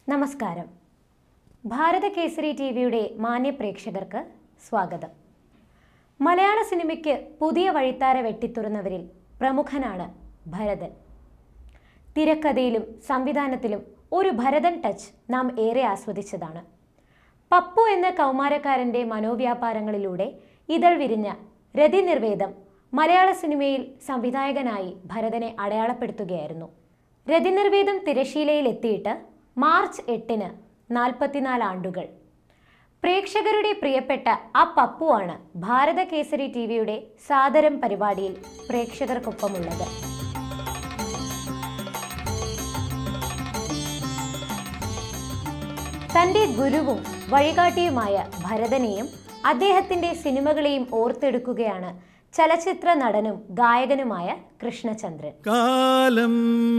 നമസ്കാരം ഭാരത കേസരി ടി വിയുടെ മാന്യ പ്രേക്ഷകർക്ക് സ്വാഗതം മലയാള സിനിമയ്ക്ക് പുതിയ വഴിത്താര വെട്ടിത്തുറന്നവരിൽ പ്രമുഖനാണ് ഭരതൻ തിരക്കഥയിലും സംവിധാനത്തിലും ഒരു ഭരതൻ ടച്ച് നാം ഏറെ ആസ്വദിച്ചതാണ് പപ്പു എന്ന കൗമാരക്കാരൻ്റെ മനോവ്യാപാരങ്ങളിലൂടെ ഇതൾ വിരിഞ്ഞ രതിനിർവേദം മലയാള സിനിമയിൽ സംവിധായകനായി ഭരതനെ അടയാളപ്പെടുത്തുകയായിരുന്നു രതിനിർവേദം തിരശീലയിൽ എത്തിയിട്ട് മാർച്ച് എട്ടിന് നാൽപ്പത്തിനാല് ആണ്ടുകൾ പ്രേക്ഷകരുടെ പ്രിയപ്പെട്ട ആ പപ്പുവാണ് ഭാരത കേസരി ടി വിയുടെ സാദരം പരിപാടിയിൽ പ്രേക്ഷകർക്കൊപ്പമുള്ളത് തൻ്റെ ഗുരുവും വഴികാട്ടിയുമായ ഭരതനെയും അദ്ദേഹത്തിൻ്റെ സിനിമകളെയും ഓർത്തെടുക്കുകയാണ് ചലച്ചിത്ര നടനും ഗായകനുമായ കൃഷ്ണചന്ദ്രൻ കാലം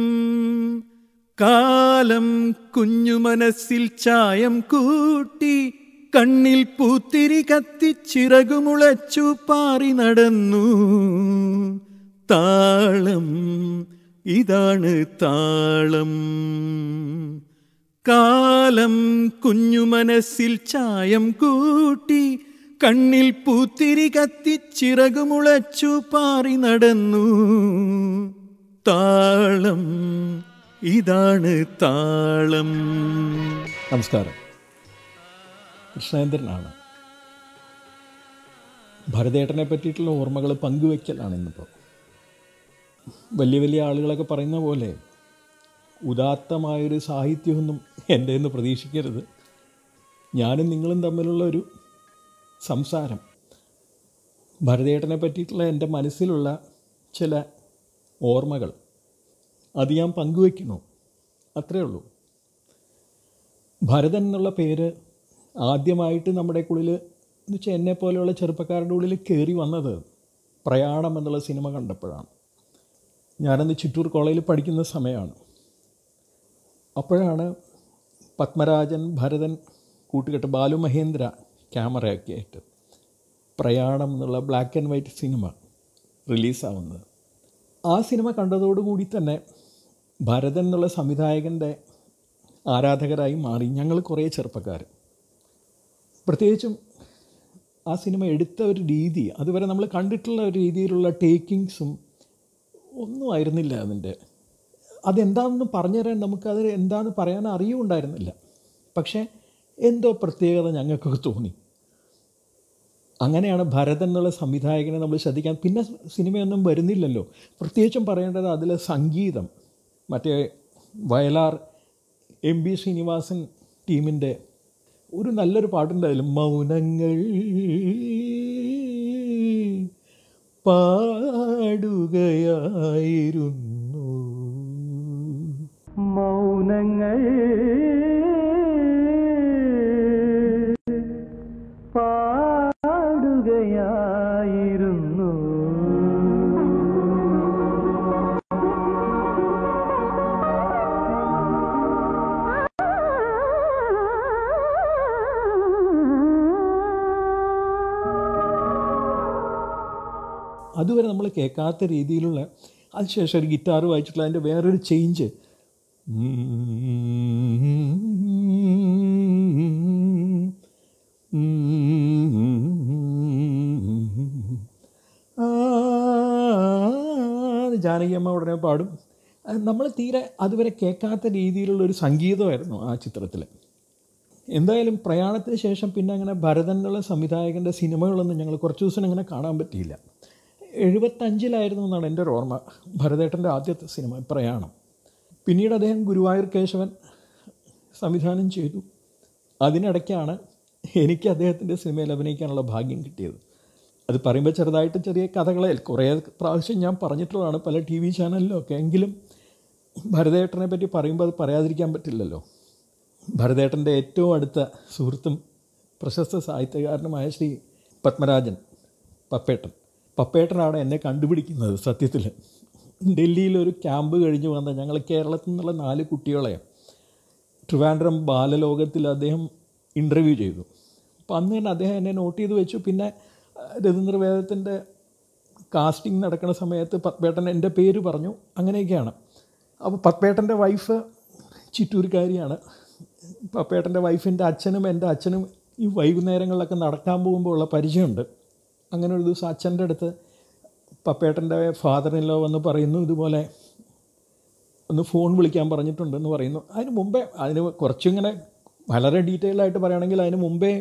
കാലം കുഞ്ഞു മനസ്സിൽ ചായം കൂട്ടി കണ്ണിൽ പൂത്തിരി കത്തിച്ചിറകുമുളച്ചു പാറി നടന്നു താളം ഇതാണ് താളം കാലം കുഞ്ഞു മനസ്സിൽ ചായം കൂട്ടി കണ്ണിൽ പൂത്തിരി കത്തിച്ചിറകുമുളച്ചു പാറി നടന്നു താളം ഇതാണ് താളം നമസ്കാരം കൃഷ്ണേന്ദ്രനാണ് ഭരതേട്ടനെ പറ്റിയിട്ടുള്ള ഓർമ്മകൾ പങ്കുവയ്ക്കലാണ് ഇന്നിപ്പോൾ വലിയ വലിയ ആളുകളൊക്കെ പറയുന്ന പോലെ ഉദാത്തമായൊരു സാഹിത്യമൊന്നും എൻ്റെ നിന്ന് പ്രതീക്ഷിക്കരുത് ഞാനും നിങ്ങളും തമ്മിലുള്ള ഒരു സംസാരം ഭരതേട്ടനെ പറ്റിയിട്ടുള്ള എൻ്റെ മനസ്സിലുള്ള ചില ഓർമ്മകൾ അത് ഞാൻ പങ്കുവയ്ക്കുന്നു അത്രയേ ഉള്ളൂ ഭരതൻ എന്നുള്ള പേര് ആദ്യമായിട്ട് നമ്മുടെ ഉള്ളിൽ എന്ന് വെച്ചാൽ എന്നെ പോലെയുള്ള ചെറുപ്പക്കാരുടെ ഉള്ളിൽ കയറി വന്നത് പ്രയാണം എന്നുള്ള സിനിമ കണ്ടപ്പോഴാണ് ഞാനന്ന് ചിറ്റൂർ കോളേജിൽ പഠിക്കുന്ന സമയമാണ് അപ്പോഴാണ് പത്മരാജൻ ഭരതൻ കൂട്ടുകെട്ട് ബാലു മഹേന്ദ്ര ക്യാമറയൊക്കെ ആയിട്ട് പ്രയാണം എന്നുള്ള ബ്ലാക്ക് ആൻഡ് വൈറ്റ് സിനിമ റിലീസാവുന്നത് ആ സിനിമ കണ്ടതോടുകൂടി തന്നെ ഭരതൻ എന്നുള്ള സംവിധായകൻ്റെ ആരാധകരായി മാറി ഞങ്ങൾ കുറേ ചെറുപ്പക്കാർ പ്രത്യേകിച്ചും ആ സിനിമ എടുത്ത ഒരു രീതി അതുവരെ നമ്മൾ കണ്ടിട്ടുള്ള ഒരു രീതിയിലുള്ള ടേക്കിങ്സും ഒന്നും ആയിരുന്നില്ല അതിൻ്റെ അതെന്താണെന്ന് പറഞ്ഞുതരാൻ നമുക്കത് എന്താണെന്ന് പറയാൻ അറിയുമുണ്ടായിരുന്നില്ല പക്ഷേ എന്തോ പ്രത്യേകത ഞങ്ങൾക്കൊക്കെ തോന്നി അങ്ങനെയാണ് ഭരതൻ എന്നുള്ള സംവിധായകനെ നമ്മൾ ശ്രദ്ധിക്കാൻ പിന്നെ സിനിമയൊന്നും വരുന്നില്ലല്ലോ പ്രത്യേകിച്ചും പറയേണ്ടത് അതിലെ സംഗീതം മറ്റേ വയലാർ എം ബി ശ്രീനിവാസൻ ടീമിൻ്റെ ഒരു നല്ലൊരു പാട്ടുണ്ടായാലും മൗനങ്ങൾ പാടുകയായിരുന്നു മൗനങ്ങൾ പാടുകയായിരുന്നു അതുവരെ നമ്മൾ കേൾക്കാത്ത രീതിയിലുള്ള അതിനുശേഷം ഒരു ഗിറ്റാർ വായിച്ചിട്ടുള്ള അതിൻ്റെ വേറൊരു ചേഞ്ച് ജാനകിയമ്മ ഉടനെ പാടും നമ്മൾ തീരെ അതുവരെ കേൾക്കാത്ത രീതിയിലുള്ള ഒരു സംഗീതമായിരുന്നു ആ ചിത്രത്തിൽ എന്തായാലും പ്രയാണത്തിന് ശേഷം പിന്നെ അങ്ങനെ ഭരതൻ എന്നുള്ള സംവിധായകൻ്റെ സിനിമകളൊന്നും ഞങ്ങൾ കുറച്ച് ദിവസം അങ്ങനെ കാണാൻ പറ്റിയില്ല എഴുപത്തഞ്ചിലായിരുന്നു എന്നാണ് എൻ്റെ ഒരു ഓർമ്മ ഭരതേട്ടൻ്റെ ആദ്യത്തെ സിനിമ പ്രയാണം പിന്നീട് അദ്ദേഹം ഗുരുവായൂർ കേശവൻ സംവിധാനം ചെയ്തു അതിനിടയ്ക്കാണ് എനിക്ക് അദ്ദേഹത്തിൻ്റെ സിനിമയിൽ അഭിനയിക്കാനുള്ള ഭാഗ്യം കിട്ടിയത് അത് പറയുമ്പോൾ ചെറുതായിട്ട് ചെറിയ കഥകളെ കുറേ പ്രാവശ്യം ഞാൻ പറഞ്ഞിട്ടുള്ളതാണ് പല ടി വി ചാനലിലും ഒക്കെ എങ്കിലും ഭരതേട്ടനെ പറ്റി പറയുമ്പോൾ അത് പറയാതിരിക്കാൻ പറ്റില്ലല്ലോ ഭരതേട്ടൻ്റെ ഏറ്റവും അടുത്ത സുഹൃത്തും പ്രശസ്ത സാഹിത്യകാരനുമായ ശ്രീ പത്മരാജൻ പപ്പേട്ടൻ പപ്പേട്ടനാണ് എന്നെ കണ്ടുപിടിക്കുന്നത് സത്യത്തിൽ ഡൽഹിയിലൊരു ക്യാമ്പ് കഴിഞ്ഞ് വന്ന ഞങ്ങൾ കേരളത്തിൽ നിന്നുള്ള നാല് കുട്ടികളെ ട്രിവാൻഡ്രം ബാലലോകത്തിൽ അദ്ദേഹം ഇൻ്റർവ്യൂ ചെയ്തു അപ്പോൾ അന്ന് തന്നെ അദ്ദേഹം എന്നെ നോട്ട് ചെയ്ത് വെച്ചു പിന്നെ രവീന്ദ്രവേദത്തിൻ്റെ കാസ്റ്റിംഗ് നടക്കുന്ന സമയത്ത് പത്മേട്ടൻ എൻ്റെ പേര് പറഞ്ഞു അങ്ങനെയൊക്കെയാണ് അപ്പോൾ പത്മേട്ടൻ്റെ വൈഫ് ചിറ്റൂർക്കാരിയാണ് പപ്പേട്ടൻ്റെ വൈഫിൻ്റെ അച്ഛനും എൻ്റെ അച്ഛനും ഈ വൈകുന്നേരങ്ങളിലൊക്കെ നടക്കാൻ പോകുമ്പോൾ ഉള്ള പരിചയമുണ്ട് അങ്ങനെ ഒരു ദിവസം അച്ഛൻ്റെ അടുത്ത് പപ്പേട്ടൻ്റെ ഫാദറിനിലോ വന്ന് പറയുന്നു ഇതുപോലെ ഒന്ന് ഫോൺ വിളിക്കാൻ പറഞ്ഞിട്ടുണ്ടെന്ന് പറയുന്നു അതിന് മുമ്പേ അതിന് കുറച്ചിങ്ങനെ വളരെ ഡീറ്റെയിൽ ആയിട്ട് പറയുകയാണെങ്കിൽ അതിന് മുമ്പേ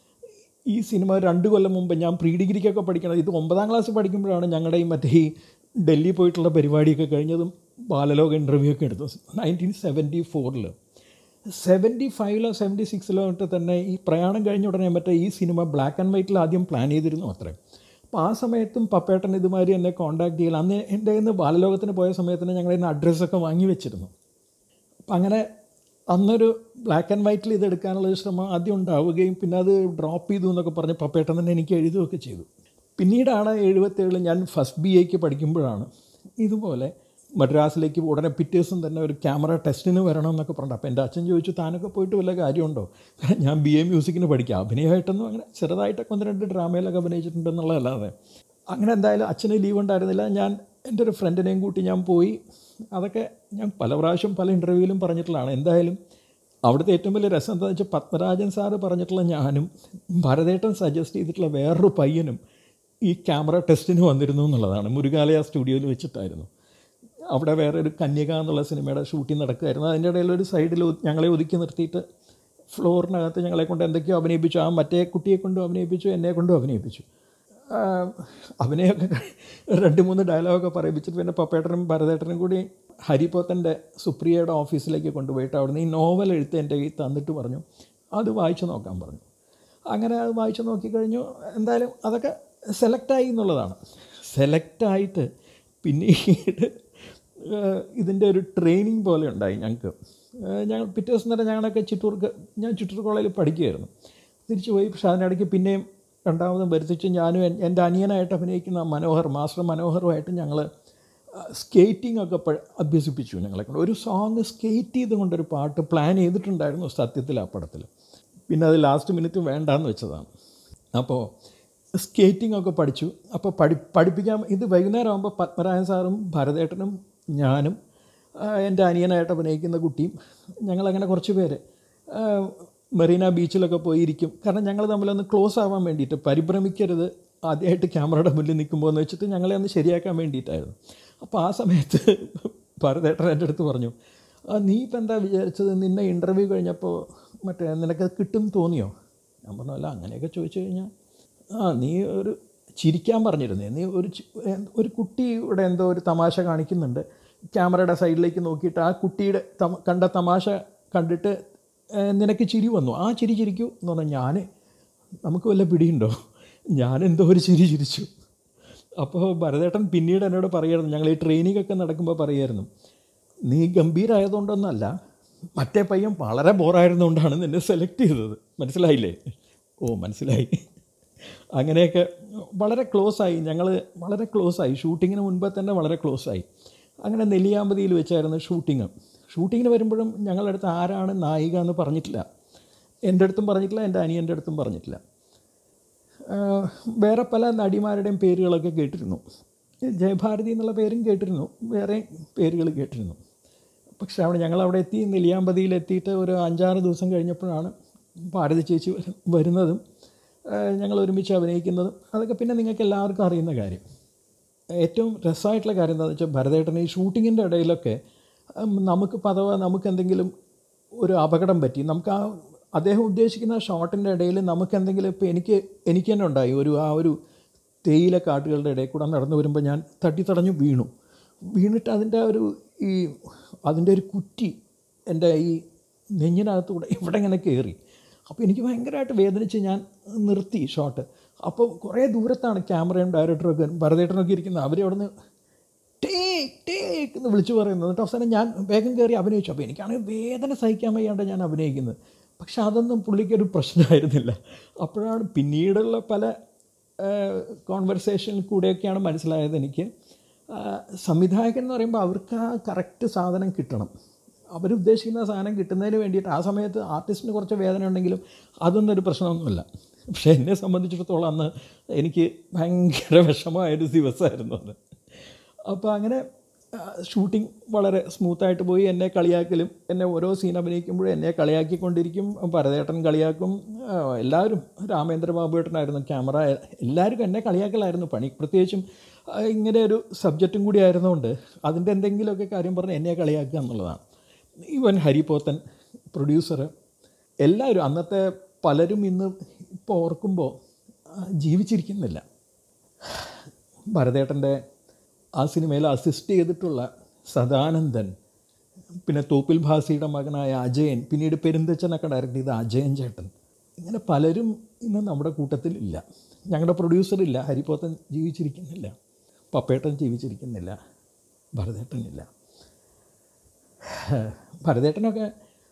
ഈ സിനിമ രണ്ട് കൊല്ലം മുമ്പ് ഞാൻ പ്രീ ഡിഗ്രിക്കൊക്കെ പഠിക്കണം ഇത് ഒമ്പതാം ക്ലാസ് പഠിക്കുമ്പോഴാണ് ഞങ്ങളുടെ ഈ മറ്റേ ഈ ഡൽഹി പോയിട്ടുള്ള പരിപാടിയൊക്കെ കഴിഞ്ഞതും ബാലലോക ഇൻ്റർവ്യൂ ഒക്കെ എടുത്തു നയൻറ്റീൻ സെവൻറ്റി ഫോറിൽ സെവൻറ്റി ഫൈവിലോ സെവൻറ്റി സിക്സിലോ തൊട്ട് തന്നെ ഈ പ്രയാണം കഴിഞ്ഞ ഉടനെ മറ്റേ ഈ സിനിമ ബ്ലാക്ക് ആൻഡ് വൈറ്റിൽ ആദ്യം പ്ലാൻ ചെയ്തിരുന്നു അത്രേ അപ്പോൾ ആ സമയത്തും പപ്പേട്ടൻ ഇതുമാതിരി എന്നെ കോൺടാക്ട് ചെയ്യില്ല അന്ന് എൻ്റെ കയ്യിൽ നിന്ന് ബാലലോകത്തിന് പോയ സമയത്തിന് ഞങ്ങൾ ഇന്ന് അഡ്രസ്സൊക്കെ വാങ്ങി വെച്ചിരുന്നു അപ്പം അങ്ങനെ അന്നൊരു ബ്ലാക്ക് ആൻഡ് വൈറ്റിൽ ഇത് എടുക്കാനുള്ള ഒരു ശ്രമം ആദ്യം ഉണ്ടാവുകയും പിന്നെ അത് ഡ്രോപ്പ് ചെയ്തു എന്നൊക്കെ പറഞ്ഞ് പപ്പേട്ടൻ തന്നെ എനിക്ക് എഴുതുകയൊക്കെ ചെയ്തു പിന്നീടാണ് എഴുപത്തേഴിൽ ഞാൻ ഫസ്റ്റ് ബി എക്ക് പഠിക്കുമ്പോഴാണ് ഇതുപോലെ മദ്രാസിലേക്ക് ഉടനെ പിറ്റേ ദിവസം തന്നെ ഒരു ക്യാമറ ടെസ്റ്റിന് വരണം എന്നൊക്കെ പറഞ്ഞു അപ്പോൾ എൻ്റെ അച്ഛൻ ചോദിച്ചു താനൊക്കെ പോയിട്ട് വല്ല കാര്യമുണ്ടോ ഞാൻ ബി എ മ്യൂസിക്കിന് പഠിക്കാം അഭിനയമായിട്ടൊന്നും അങ്ങനെ ചെറുതായിട്ടൊക്കെ ഒന്ന് രണ്ട് ഡ്രാമയിലൊക്കെ അഭിനയിച്ചിട്ടുണ്ടെന്നുള്ളതല്ലാതെ അങ്ങനെ എന്തായാലും അച്ഛന് ലീവ് ഉണ്ടായിരുന്നില്ല ഞാൻ എൻ്റെ ഒരു ഫ്രണ്ടിനെയും കൂട്ടി ഞാൻ പോയി അതൊക്കെ ഞാൻ പല പ്രാവശ്യം പല ഇൻ്റർവ്യൂവിലും പറഞ്ഞിട്ടുള്ളതാണ് എന്തായാലും അവിടുത്തെ ഏറ്റവും വലിയ രസം എന്താണെന്ന് വെച്ചാൽ പത്മരാജൻ സാറ് പറഞ്ഞിട്ടുള്ള ഞാനും ഭരതേട്ടൻ സജസ്റ്റ് ചെയ്തിട്ടുള്ള വേറൊരു പയ്യനും ഈ ക്യാമറ ടെസ്റ്റിന് വന്നിരുന്നു എന്നുള്ളതാണ് മുരുകാലയ സ്റ്റുഡിയോയിൽ വെച്ചിട്ടായിരുന്നു അവിടെ വേറെ ഒരു കന്യക എന്നുള്ള സിനിമയുടെ ഷൂട്ടിംഗ് നടക്കുമായിരുന്നു അതിൻ്റെ ഇടയിൽ ഒരു സൈഡിൽ ഞങ്ങളെ ഒതുക്കി നിർത്തിയിട്ട് ഫ്ലോറിനകത്ത് ഞങ്ങളെ കൊണ്ട് എന്തൊക്കെയോ അഭിനയിപ്പിച്ചു ആ മറ്റേ കുട്ടിയെ കൊണ്ടും അഭിനയിപ്പിച്ചു എന്നെ കൊണ്ടും അഭിനയിപ്പിച്ചു ആ, അഭിനയമൊക്കെ രണ്ട് മൂന്ന് ഡയലോഗൊക്കെ പറയിപ്പിച്ചിട്ട് പിന്നെ പപ്പേട്ടനും ഭരതേട്ടനും കൂടി ഹരിപോത്തൻ്റെ സുപ്രിയയുടെ ഓഫീസിലേക്ക് കൊണ്ടുപോയിട്ട് അവിടുന്ന് ഈ നോവൽ എഴുത്ത് എൻ്റെ കയ്യിൽ തന്നിട്ട് പറഞ്ഞു അത് വായിച്ചു നോക്കാൻ പറഞ്ഞു അങ്ങനെ അത് വായിച്ചു നോക്കിക്കഴിഞ്ഞു എന്തായാലും അതൊക്കെ സെലക്റ്റായി എന്നുള്ളതാണ് സെലക്റ്റായിട്ട് പിന്നീട് ഏഹ് ഇതിൻ്റെ ഒരു ട്രെയിനിങ് പോലെ ഉണ്ടായി ഞങ്ങൾക്ക് ഏഹ് ഞങ്ങൾ പിറ്റേ ദിവസം തന്നെ ഞങ്ങളൊക്കെ ചിറ്റൂർക്ക് ഞാൻ ചിറ്റൂർ കോളേജിൽ പഠിക്കുകയായിരുന്നു തിരിച്ചു പോയി പക്ഷേ അതിനിടയ്ക്ക് പിന്നെയും രണ്ടാമതും വരുത്തിച്ച് ഞാനും എൻ- എൻ്റെ അനിയനായിട്ട് അഭിനയിക്കുന്ന മനോഹർ മാസ്റ്റർ മനോഹറുമായിട്ട് ഞങ്ങൾ സ്കേറ്റിംഗ് ഒക്കെ പ- അഭ്യസിപ്പിച്ചു ഞങ്ങളെ കൊണ്ട് ഒരു സോങ് സ്കേറ്റ് ചെയ്തുകൊണ്ടൊരു പാട്ട് പ്ലാൻ ചെയ്തിട്ടുണ്ടായിരുന്നു സത്യത്തിൽ ആ പടത്തിൽ പിന്നെ അത് ലാസ്റ്റ് മിനിറ്റ് വേണ്ടാന്ന് വെച്ചതാണ് അപ്പോൾ സ്കേറ്റിംഗ് ഒക്കെ പഠിച്ചു അപ്പോൾ പഠി പഠിപ്പിക്കാൻ ഇത് വൈകുന്നേരം ആകുമ്പോൾ പത്മരാജൻ സാറും ഭരതേട്ടനും ഞാനും ആ, എൻ്റെ അനിയനായിട്ട് അഭിനയിക്കുന്ന കുട്ടിയും ഞങ്ങളങ്ങനെ കുറച്ച് പേര് ആ, മെറീന ബീച്ചിലൊക്കെ പോയി ഇരിക്കും കാരണം ഞങ്ങൾ തമ്മിലൊന്ന് ക്ലോസ് ആവാൻ വേണ്ടിയിട്ട് പരിഭ്രമിക്കരുത് ആദ്യമായിട്ട് ക്യാമറയുടെ മുന്നിൽ നിൽക്കുമ്പോൾ എന്ന് വെച്ചിട്ട് ഞങ്ങളെ ഒന്ന് ശരിയാക്കാൻ വേണ്ടിയിട്ടായിരുന്നു അപ്പോൾ ആ സമയത്ത് ഭരതേട്ടൻ എൻ്റെ അടുത്ത് പറഞ്ഞു "ആ, നീ ഇപ്പം എന്താ വിചാരിച്ചത് നിന്നെ ഇൻ്റർവ്യൂ കഴിഞ്ഞപ്പോൾ മറ്റേ നിനക്ക് കിട്ടും തോന്നിയോ ഞാൻ പറഞ്ഞു അല്ല അങ്ങനെയൊക്കെ ചോദിച്ചു കഴിഞ്ഞാൽ ആ നീ ഒരു ചിരിക്കാൻ പറഞ്ഞിരുന്നേ നീ ഒരു ചി- എ- ഒരു കുട്ടിയുടെ എന്തോ ഒരു തമാശ കാണിക്കുന്നുണ്ട് ക്യാമറയുടെ സൈഡിലേക്ക് നോക്കിയിട്ട് ആ കുട്ടിയുടെ തമ- കണ്ട തമാശ കണ്ടിട്ട് ഏ, നിനക്ക് ചിരി വന്നു ആ ചിരി ചിരിക്കൂ എന്ന് പറഞ്ഞാൽ ഞാൻ നമുക്ക് വല്ല പിടിയുണ്ടോ ഞാൻ എന്തോ ഒരു ചിരി ചിരിച്ചു അപ്പോൾ ഭരതേട്ടൻ പിന്നീട് എന്നോട് പറയായിരുന്നു ഞങ്ങൾ ഈ ട്രെയിനിങ് ഒക്കെ നടക്കുമ്പോൾ പറയായിരുന്നു നീ ഗംഭീരമായതുകൊണ്ടൊന്നല്ല മറ്റേ പയ്യൻ വളരെ ബോറായിരുന്നുകൊണ്ടാണ് നിന്നെ സെലക്ട് ചെയ്തത് മനസ്സിലായില്ലേ ഓ മനസ്സിലായി അങ്ങനെയൊക്കെ വളരെ ക്ലോസ് ആയി ഞങ്ങൾ വളരെ ക്ലോസ് ആയി ഷൂട്ടിങ്ങിന് മുൻപേ തന്നെ വളരെ ക്ലോസ് ആയി അങ്ങനെ നെല്ലിയാമ്പതിയിൽ വെച്ചായിരുന്നു ഷൂട്ടിങ് ഷൂട്ടിങ്ങിന് വരുമ്പോഴും ഞങ്ങളുടെ അടുത്ത് ആരാണ് നായിക എന്ന് പറഞ്ഞിട്ടില്ല എൻ്റെ അടുത്തും പറഞ്ഞിട്ടില്ല എൻ്റെ അനിയൻ്റെ അടുത്തും പറഞ്ഞിട്ടില്ല ആഹ് വേറെ പല നടിമാരുടെയും പേരുകളൊക്കെ കേട്ടിരുന്നു ജയഭാരതി എന്നുള്ള പേരും കേട്ടിരുന്നു വേറെ പേരുകൾ കേട്ടിരുന്നു പക്ഷേ അവിടെ ഞങ്ങൾ അവിടെ എത്തി നെല്ലിയാമ്പതിയിൽ എത്തിയിട്ട് ഒരു അഞ്ചാറ് ദിവസം കഴിഞ്ഞപ്പോഴാണ് ഭാരതി ചേച്ചി വരു- വരുന്നതും ആഹ് ഞങ്ങൾ ഒരുമിച്ച് അഭിനയിക്കുന്നതും അതൊക്കെ പിന്നെ നിങ്ങൾക്ക് എല്ലാവർക്കും അറിയുന്ന കാര്യം ഏറ്റവും രസമായിട്ടുള്ള കാര്യം എന്താണെന്ന് വെച്ചാൽ ഭരതേട്ടൻ ഈ ഷൂട്ടിങ്ങിൻ്റെ ഇടയിലൊക്കെ ഉം, നമുക്ക് പതവ നമുക്ക് എന്തെങ്കിലും ഒരു അപകടം പറ്റി നമുക്ക് ആ അദ്ദേഹം ഉദ്ദേശിക്കുന്ന ഷോട്ടിൻ്റെ ഇടയിൽ നമുക്ക് എന്തെങ്കിലും ഇപ്പോൾ എനിക്ക് എനിക്ക് തന്നെ ഉണ്ടായി ഒരു ആ ഒരു തേയില കാട്ടുകളുടെ ഇടയിൽ കൂടെ നടന്നു വരുമ്പോൾ ഞാൻ തട്ടിത്തടഞ്ഞു വീണു വീണിട്ട് അതിൻ്റെ ആ ഒരു ഈ അതിൻ്റെ ഒരു കുറ്റി എൻ്റെ ഈ നെഞ്ഞിനകത്തൂടെ ഇവിടെ ഇങ്ങനെ കയറി അപ്പോൾ എനിക്ക് ഭയങ്കരമായിട്ട് വേദനിച്ച് ഞാൻ നിർത്തി ഷോട്ട് അപ്പോൾ കുറേ ദൂരത്താണ് ക്യാമറയും ഡയറക്ടറൊക്കെ ഭരതേട്ടനൊക്കെ ഇരിക്കുന്നത് അവർ അവിടെ നിന്ന് ടേക്ക് ടേക്ക് എന്ന് വിളിച്ചു പറയുന്നത് എന്നിട്ട് അവസാനം ഞാൻ വേഗം കയറി അഭിനയിച്ചു അപ്പോൾ എനിക്കാണെങ്കിൽ വേദന സഹിക്കാൻ വയ്യാണ്ട് ഞാൻ അഭിനയിക്കുന്നത് പക്ഷെ അതൊന്നും പുള്ളിക്കൊരു പ്രശ്നമായിരുന്നില്ല അപ്പോഴാണ് പിന്നീടുള്ള പല കോൺവെർസേഷനിൽ കൂടെയൊക്കെയാണ് മനസ്സിലായത് എനിക്ക് ആ, സംവിധായകൻ എന്ന് പറയുമ്പോൾ അവർക്ക് ആ കറക്റ്റ് സാധനം കിട്ടണം അവരുദ്ദേശിക്കുന്ന സാധനം കിട്ടുന്നതിന് വേണ്ടിയിട്ട് ആ സമയത്ത് ആർട്ടിസ്റ്റിന് കുറച്ച് വേദന ഉണ്ടെങ്കിലും അതൊന്നും ഒരു പ്രശ്നമൊന്നുമില്ല പക്ഷേ എന്നെ സംബന്ധിച്ചിടത്തോളം അന്ന് എനിക്ക് ഭയങ്കര വിഷമമായൊരു ദിവസമായിരുന്നു അത് അപ്പോൾ അങ്ങനെ ഷൂട്ടിംഗ് വളരെ സ്മൂത്തായിട്ട് പോയി എന്നെ കളിയാക്കലും എന്നെ ഓരോ സീൻ അഭിനയിക്കുമ്പോഴും എന്നെ കളിയാക്കിക്കൊണ്ടിരിക്കും ഭരതേട്ടൻ കളിയാക്കും ആ, എല്ലാവരും രാമേന്ദ്ര ബാബുവേട്ടനായിരുന്നു ക്യാമറ എല്ലാവരും എന്നെ കളിയാക്കലായിരുന്നു പണി പ്രത്യേകിച്ചും ആ, ഇങ്ങനെ ഒരു സബ്ജക്റ്റും കൂടി ആയിരുന്നുകൊണ്ട് അതിൻ്റെ എന്തെങ്കിലുമൊക്കെ കാര്യം പറഞ്ഞ് എന്നെ കളിയാക്കുക എന്നുള്ളതാണ് ഈവൻ ഹരിപോത്തൻ പ്രൊഡ്യൂസർ എല്ലാവരും അന്നത്തെ പലരും ഇന്ന് ഇപ്പോൾ ഓർക്കുമ്പോൾ ആ, ജീവിച്ചിരിക്കുന്നില്ല ഭരതേട്ടൻ്റെ ആ സിനിമയിൽ അസിസ്റ്റ് ചെയ്തിട്ടുള്ള സദാനന്ദൻ പിന്നെ തോപ്പിൽ ഭാസിയുടെ മകനായ അജയൻ പിന്നീട് പെരുന്തച്ചനൊക്കെ ഡയറക്റ്റ് ചെയ്ത അജയൻ ചേട്ടൻ ഇങ്ങനെ പലരും ഇന്ന് നമ്മുടെ കൂട്ടത്തിലില്ല ഞങ്ങളുടെ പ്രൊഡ്യൂസർ ഇല്ല ഹരിപോത്തൻ ജീവിച്ചിരിക്കുന്നില്ല പപ്പേട്ടൻ ജീവിച്ചിരിക്കുന്നില്ല ഭരതേട്ടനില്ല ഭരതേട്ടനൊക്കെ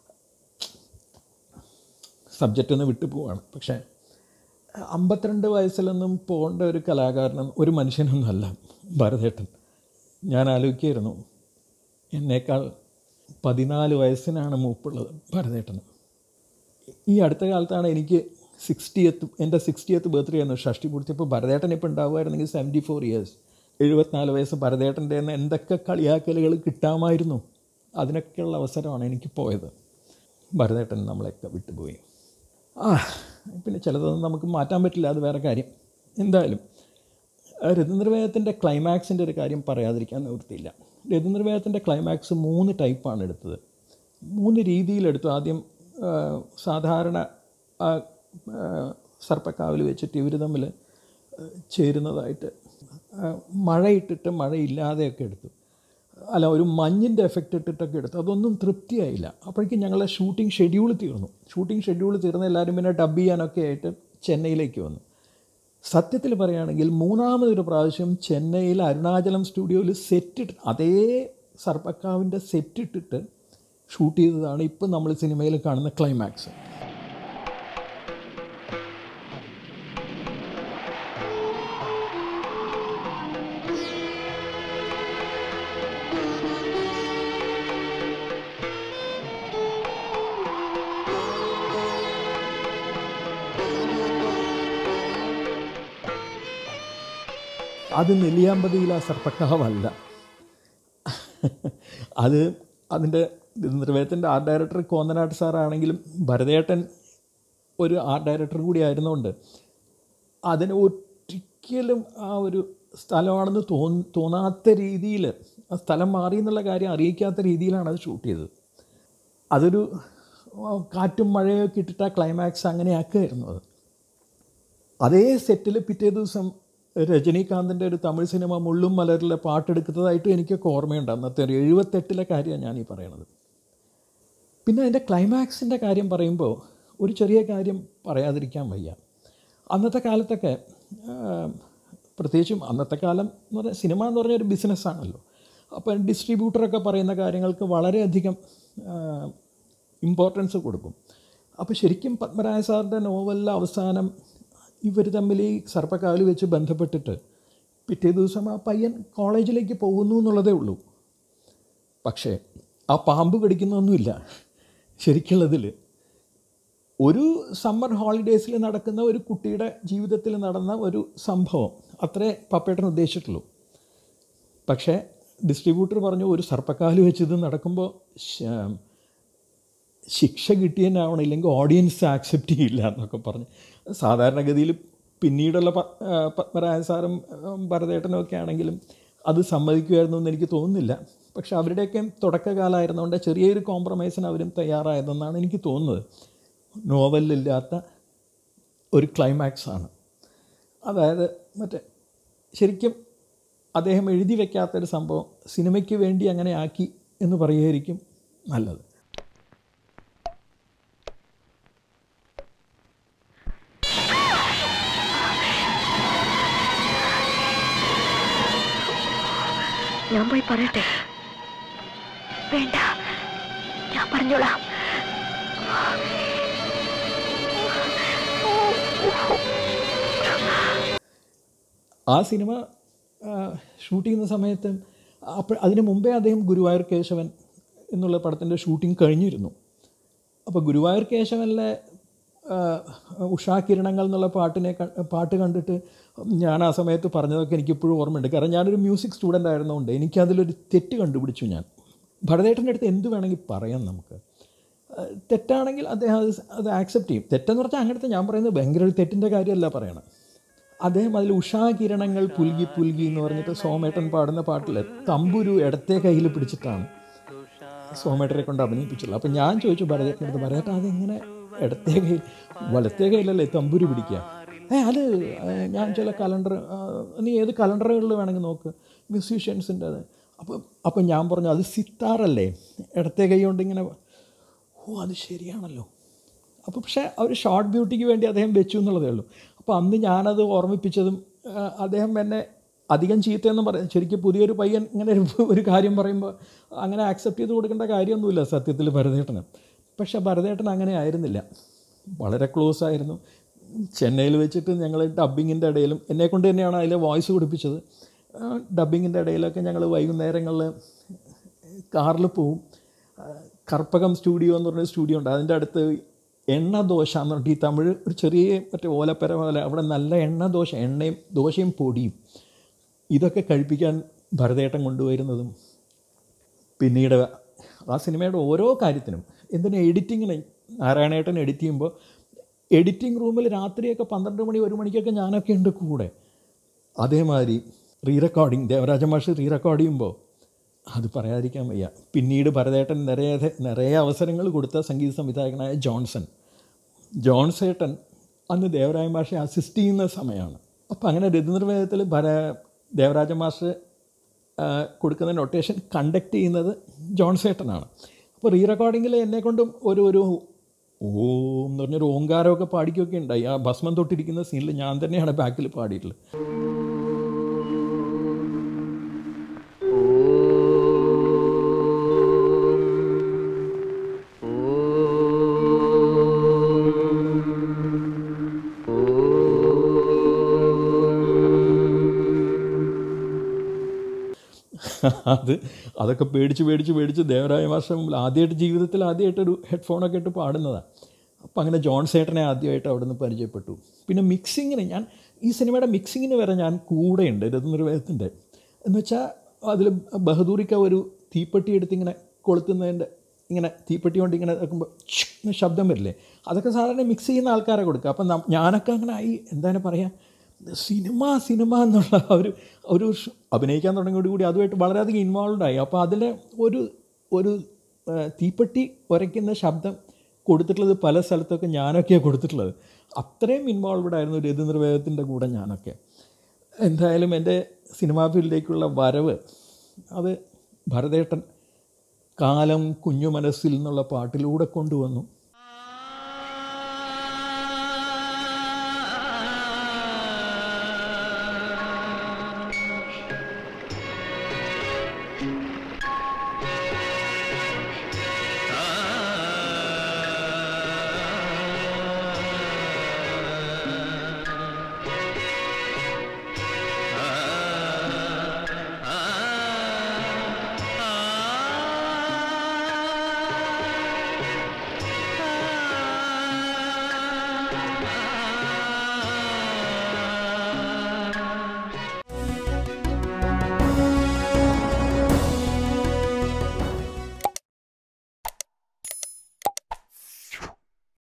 സബ്ജക്റ്റ് ഒന്ന് വിട്ടു പോവാണ് പക്ഷേ അമ്പത്തിരണ്ട് വയസ്സിലൊന്നും പോകേണ്ട ഒരു കലാകാരനും ഒരു മനുഷ്യനൊന്നുമല്ല ഭരതേട്ടൻ ഞാൻ ആലോചിക്കായിരുന്നു എന്നേക്കാൾ പതിനാല് വയസ്സിനാണ് മൂപ്പുള്ളത് ഭരതേട്ടന് ഈ അടുത്ത കാലത്താണ് എനിക്ക് സിക്സ്റ്റിയത്ത് എൻ്റെ സിക്സ്റ്റിയത്ത് ബർത്ത്ഡേ ആയിരുന്നു ഷഷ്ടി പൂർത്തിയപ്പോൾ ഭരതേട്ടൻ ഇപ്പോൾ ഉണ്ടാവുമായിരുന്നെങ്കിൽ സെവൻറ്റി ഫോർ ഇയേഴ്സ് എഴുപത്തിനാല് വയസ്സ് ഭരതേട്ടൻ്റെ നിന്ന് എന്തൊക്കെ കളിയാക്കലുകൾ കിട്ടാമായിരുന്നു അതിനൊക്കെയുള്ള അവസരമാണ് എനിക്ക് പോയത് ഭരതേട്ടൻ നമ്മളെയൊക്കെ വിട്ടുപോയി ആ പിന്നെ ചിലതൊന്നും നമുക്ക് മാറ്റാൻ പറ്റില്ല അത് വേറെ കാര്യം എന്തായാലും രതിനിർവേദത്തിൻ്റെ ക്ലൈമാക്സിൻ്റെ ഒരു കാര്യം പറയാതിരിക്കാൻ നിവൃത്തിയില്ല രതിനിർവേദത്തിൻ്റെ ക്ലൈമാക്സ് മൂന്ന് ടൈപ്പാണ് എടുത്തത് മൂന്ന് രീതിയിലെടുത്തു ആദ്യം ആ, സാധാരണ ആ, ആ, സർപ്പക്കാവിൽ വെച്ചിട്ട് ഇവർ തമ്മിൽ ആ, ചേരുന്നതായിട്ട് ആ, മഴയിട്ടിട്ട് മഴയില്ലാതെയൊക്കെ എടുത്തു അല്ല ഒരു മഞ്ഞിൻ്റെ എഫക്റ്റ് ഇട്ടിട്ടൊക്കെ എടുത്തു അതൊന്നും തൃപ്തിയായില്ല അപ്പോഴേക്കും ഞങ്ങളെ ഷൂട്ടിംഗ് ഷെഡ്യൂൾ തീർന്നു ഷൂട്ടിംഗ് ഷെഡ്യൂൾ തീർന്ന് എല്ലാവരും പിന്നെ ഡബ് ചെയ്യാനൊക്കെ ആയിട്ട് ചെന്നൈയിലേക്ക് വന്നു സത്യത്തിൽ പറയുകയാണെങ്കിൽ മൂന്നാമതൊരു പ്രാവശ്യം ചെന്നൈയിൽ അരുണാചലം സ്റ്റുഡിയോയിൽ സെറ്റ് ഇട്ട് അതേ സർപ്പക്കാവിൻ്റെ സെറ്റ് ഇട്ടിട്ട് ഷൂട്ട് ചെയ്തതാണ് ഇപ്പം നമ്മൾ സിനിമയിൽ കാണുന്ന ക്ലൈമാക്സ് അത് നെല്ലിയാമ്പതിയിലെ ആ സർപ്പക്കാവല്ല അത് അതിൻ്റെ നിർവേദത്തിൻ്റെ ആർട്ട് ഡയറക്ടർ കോന്നനാട്ട് സാറാണെങ്കിലും ഭരതേട്ടൻ ഒരു ആർട്ട് ഡയറക്ടർ കൂടി ആയിരുന്നുകൊണ്ട് അതിന് ഒരിക്കലും ആ ഒരു സ്ഥലമാണെന്ന് തോന്നി തോന്നാത്ത രീതിയിൽ ആ സ്ഥലം മാറി എന്നുള്ള കാര്യം അറിയിക്കാത്ത രീതിയിലാണ് അത് ഷൂട്ട് ചെയ്തത് അതൊരു ആ, കാറ്റും മഴയൊക്കെ ഇട്ടിട്ട് ആ ക്ലൈമാക്സ് അങ്ങനെ ആക്കുകയായിരുന്നു അത് അതേ സെറ്റിൽ പിറ്റേ ദിവസം രജനീകാന്തിൻ്റെ ഒരു തമിഴ് സിനിമ മുള്ളും മലരിലെ പാട്ടെടുക്കുന്നതായിട്ടും എനിക്കൊക്കെ ഓർമ്മയുണ്ട് അന്നത്തെ ഒരു എഴുപത്തെട്ടിലെ കാര്യമാണ് ഞാൻ ഈ പറയണത് പിന്നെ അതിൻ്റെ ക്ലൈമാക്സിൻ്റെ കാര്യം പറയുമ്പോൾ ഒരു ചെറിയ കാര്യം പറയാതിരിക്കാൻ വയ്യ അന്നത്തെ കാലത്തൊക്കെ ആ, പ്രത്യേകിച്ചും അന്നത്തെ കാലം എന്ന് പറഞ്ഞാൽ സിനിമ എന്ന് പറഞ്ഞ ഒരു ബിസിനസ്സാണല്ലോ അപ്പം ഡിസ്ട്രിബ്യൂട്ടറൊക്കെ പറയുന്ന കാര്യങ്ങൾക്ക് വളരെയധികം ഇമ്പോർട്ടൻസ് കൊടുക്കും അപ്പോൾ ശരിക്കും പത്മരായ സാറിൻ്റെ നോവലിലെ അവസാനം ഇവർ തമ്മിൽ ഈ സർപ്പക്കാവിൽ വെച്ച് ബന്ധപ്പെട്ടിട്ട് പിറ്റേ ദിവസം ആ പയ്യൻ കോളേജിലേക്ക് പോകുന്നു എന്നുള്ളതേ ഉള്ളൂ പക്ഷേ ആ പാമ്പ് കടിക്കുന്നൊന്നുമില്ല ശരിക്കുള്ളതിൽ ഒരു സമ്മർ ഹോളിഡേയ്സിൽ നടക്കുന്ന ഒരു കുട്ടിയുടെ ജീവിതത്തിൽ നടന്ന ഒരു സംഭവം അത്രേ പപ്പേട്ടൻ ഉദ്ദേശിച്ചിട്ടുള്ളൂ പക്ഷേ ഡിസ്ട്രിബ്യൂട്ടർ പറഞ്ഞു ഒരു സർപ്പക്കാല് വെച്ച് ഇത് നടക്കുമ്പോൾ ശ- ശിക്ഷ കിട്ടിയെന്നാവണം ഇല്ലെങ്കിൽ ഓഡിയൻസ് ആക്സെപ്റ്റ് ചെയ്യില്ല എന്നൊക്കെ പറഞ്ഞ് സാധാരണഗതിയിൽ പിന്നീടുള്ള പ- ആ, പത്മരായ സാറും ആ, ഭരതേട്ടനും ഒക്കെ ആണെങ്കിലും അത് സമ്മതിക്കുമായിരുന്നു എന്ന് എനിക്ക് തോന്നുന്നില്ല പക്ഷെ അവരുടെയൊക്കെ തുടക്കകാലമായിരുന്നുകൊണ്ട് ചെറിയൊരു കോംപ്രമൈസിന് അവരും തയ്യാറായതെന്നാണ് എനിക്ക് തോന്നുന്നത് നോവലിലില്ലാത്ത ഒരു ക്ലൈമാക്സ് ആണ് അതായത് മറ്റേ ശരിക്കും അദ്ദേഹം എഴുതി വെക്കാത്തൊരു സംഭവം സിനിമയ്ക്ക് വേണ്ടി അങ്ങനെ ആക്കി എന്ന് പറയുമായിരിക്കും നല്ലത് ഞാൻ പോയി പറയട്ടെ വേണ്ട ഞാൻ പറഞ്ഞോളാം ആ സിനിമ ഷൂട്ട് ചെയ്യുന്ന സമയത്ത് അപ്പോൾ അതിന് മുമ്പേ അദ്ദേഹം ഗുരുവായൂർ കേശവൻ എന്നുള്ള പടത്തിൻ്റെ ഷൂട്ടിംഗ് കഴിഞ്ഞിരുന്നു അപ്പോൾ ഗുരുവായൂർ കേശവനിലെ ആ, ഉഷാ കിരണങ്ങൾ എന്നുള്ള പാട്ടിനെ ക- പാട്ട് കണ്ടിട്ട് ഞാൻ ആ സമയത്ത് പറഞ്ഞതൊക്കെ എനിക്കിപ്പോഴും ഓർമ്മയുണ്ട് കാരണം ഞാനൊരു മ്യൂസിക് സ്റ്റുഡൻ്റ് ആയിരുന്നതുകൊണ്ട് എനിക്കതിലൊരു തെറ്റ് കണ്ടുപിടിച്ചു ഞാൻ ഭരതേട്ടൻ്റെ അടുത്ത് എന്ത് വേണമെങ്കിൽ പറയാം നമുക്ക് ആ, തെറ്റാണെങ്കിൽ അദ്ദേഹം അത് സ് അത് ആക്സെപ്റ്റ് ചെയ്യും തെറ്റെന്ന് പറഞ്ഞാൽ അങ്ങനത്തെ ഞാൻ പറയുന്നത് ഭയങ്കര ഒരു തെറ്റിൻ്റെ കാര്യമല്ല പറയണം അദ്ദേഹം അതിൽ ഉഷാ കിരണങ്ങൾ പുൽകി പുൽകി എന്ന് പറഞ്ഞിട്ട് സോമേട്ടൻ പാടുന്ന പാട്ടിൽ തമ്പുരു ഇടത്തെ കയ്യിൽ പിടിച്ചിട്ടാണ് സോമേട്ടനെ കൊണ്ട് അഭിനയിപ്പിച്ചുള്ളൂ അപ്പം ഞാൻ ചോദിച്ചു ഭരതേട്ടൻ്റെ അടുത്ത് ഭരതേട്ടൻ അതെങ്ങനെ ഇടത്തെ കൈ വലത്തെ കയ്യിലല്ലേ തമ്പുരു പിടിക്കുക ഏ അത് ഏ, ഞാൻ ചില കലണ്ടർ നീ ഏത് കലണ്ടറുകളിൽ വേണമെങ്കിൽ നോക്ക് മ്യൂസീഷ്യൻസിൻ്റെ അത് അപ്പം അപ്പം ഞാൻ പറഞ്ഞു അത് സിത്താറല്ലേ ഇടത്തെ കൈ കൊണ്ട് ഇങ്ങനെ ഓ അത് ശരിയാണല്ലോ അപ്പോൾ പക്ഷേ അവർ ഷോർട്ട് ബ്യൂട്ടിക്ക് വേണ്ടി അദ്ദേഹം വെച്ചു എന്നുള്ളതേ ഉള്ളൂ അപ്പോൾ അന്ന് ഞാനത് ഓർമ്മിപ്പിച്ചതും ആ, അദ്ദേഹം എന്നെ അധികം ചീത്തയെന്നും പറയും ശരിക്കും പുതിയൊരു പയ്യൻ ഇങ്ങനെ ഒരു- ഒരു കാര്യം പറയുമ്പോൾ അങ്ങനെ ആക്സെപ്റ്റ് ചെയ്ത് കൊടുക്കേണ്ട കാര്യമൊന്നുമില്ല സത്യത്തിൽ ഭരതേട്ടന് പക്ഷേ ഭരതേട്ടൻ അങ്ങനെ ആയിരുന്നില്ല വളരെ ക്ലോസ് ആയിരുന്നു ചെന്നൈയിൽ വെച്ചിട്ട് ഞങ്ങൾ ഡബ്ബിങ്ങിൻ്റെ ഇടയിലും എന്നെക്കൊണ്ട് തന്നെയാണ് അതിൽ വോയിസ് കൊടുപ്പിച്ചത് ഡബ്ബിങ്ങിൻ്റെ ഇടയിലൊക്കെ ഞങ്ങൾ വൈകുന്നേരങ്ങളിൽ കാറിൽ പോവും ആ, കർപ്പകം സ്റ്റുഡിയോ എന്ന് പറഞ്ഞൊരു സ്റ്റുഡിയോ ഉണ്ട് അതിൻ്റെ അടുത്ത് എണ്ണ ദോശ എന്ന് പറഞ്ഞിട്ട് ഈ തമിഴ് ഒരു ചെറിയ മറ്റേ ഓലപ്പര പോലെ അവിടെ നല്ല എണ്ണ ദോശ എണ്ണയും ദോശയും പൊടിയും ഇതൊക്കെ കഴിപ്പിക്കാൻ ഭരതേട്ടൻ കൊണ്ടുവരുന്നതും പിന്നീട് ആ സിനിമയുടെ ഓരോ കാര്യത്തിനും എന്തിനാ എഡിറ്റിങ്ങിന് നാരായണേട്ടൻ എഡിറ്റ് ചെയ്യുമ്പോൾ എഡിറ്റിംഗ് റൂമിൽ രാത്രിയൊക്കെ പന്ത്രണ്ട് മണി ഒരു മണിക്കൊക്കെ ഞാനൊക്കെ ഉണ്ട് കൂടെ അതേമാതിരി റീ റെക്കോർഡിങ് ദേവരാജ മാഷ് റീ റെക്കോർഡ് ചെയ്യുമ്പോൾ അത് പറയാതിരിക്കാൻ വയ്യ പിന്നീട് ഭരതേട്ടൻ നിറയെ നിറയെ അവസരങ്ങൾ കൊടുത്ത സംഗീത സംവിധായകനായ ജോൺസൺ ജോൺസേട്ടൻ അന്ന് ദേവരാജ മാഷെ അസിസ്റ്റ് ചെയ്യുന്ന സമയമാണ് അപ്പോൾ അങ്ങനെ രതിനിർവേദത്തിൽ ഭര ദേവരാജ മാഷ് ആ, കൊടുക്കുന്ന നൊട്ടേഷൻ കണ്ടക്ട് ചെയ്യുന്നത് ജോൺസേട്ടനാണ് അപ്പോൾ റീ റെക്കോർഡിങ്ങിൽ എന്നെക്കൊണ്ടും ഒരു ഒരു ഓം എന്ന് പറഞ്ഞൊരു ഓങ്കാരമൊക്കെ പാടിക്കുകയൊക്കെ ഉണ്ടായി ആ ഭസ്മം തൊട്ടിരിക്കുന്ന സീനിൽ ഞാൻ തന്നെയാണ് ബാക്കിൽ പാടിയിട്ടുള്ളത് അത് അതൊക്കെ പേടിച്ച് പേടിച്ച് പേടിച്ച് ദേവരായ മാസം മുമ്പിൽ ആദ്യമായിട്ട് ജീവിതത്തിൽ ആദ്യമായിട്ടൊരു ഹെഡ്ഫോണൊക്കെ ഇട്ട് പാടുന്നതാണ് അപ്പം അങ്ങനെ ജോൺ സേട്ടനെ ആദ്യമായിട്ട് അവിടെ നിന്ന് പരിചയപ്പെട്ടു പിന്നെ മിക്സിങ്ങിന് ഞാൻ ഈ സിനിമയുടെ മിക്സിങ്ങിന് വരെ ഞാൻ കൂടെയുണ്ട് രത്നനിർവേദത്തിൻ്റെ എന്ന് വെച്ചാൽ അതിൽ ബഹദൂരിക്ക ഒരു തീപ്പെട്ടി എടുത്ത് ഇങ്ങനെ കൊളുത്തുന്നതിൻ്റെ ഇങ്ങനെ തീപ്പെട്ടി കൊണ്ട് ഇങ്ങനെ വെക്കുമ്പോൾ എന്ന് ശബ്ദം വരില്ലേ അതൊക്കെ സാധാരണ മിക്സ് ചെയ്യുന്ന ആൾക്കാരെ കൊടുക്കുക അപ്പം നം- ഞാനൊക്കെ അങ്ങനെ ആയി എന്താണ് പറയുക സിനിമ സിനിമ എന്നുള്ള ആ ഒരു ഒരു ഷ്- അഭിനയിക്കാൻ തുടങ്ങിയോടുകൂടി അതുമായിട്ട് വളരെയധികം ഇൻവോൾവ് ആയി അപ്പോൾ അതിലെ ഒരു ഒരു ആ, തീപ്പെട്ടി ഉരയ്ക്കുന്ന ശബ്ദം കൊടുത്തിട്ടുള്ളത് പല സ്ഥലത്തൊക്കെ ഞാനൊക്കെയാണ് കൊടുത്തിട്ടുള്ളത് അത്രയും ഇൻവോൾവ്ഡ് ആയിരുന്നു രതി നിർവേദത്തിൻ്റെ കൂടെ ഞാനൊക്കെ എന്തായാലും എൻ്റെ സിനിമാ ഫീൽഡിലേക്കുള്ള വരവ് അത് ഭരതേട്ടൻ കാലം കുഞ്ഞു മനസ്സിൽ എന്നുള്ള പാട്ടിലൂടെ കൊണ്ടുവന്നു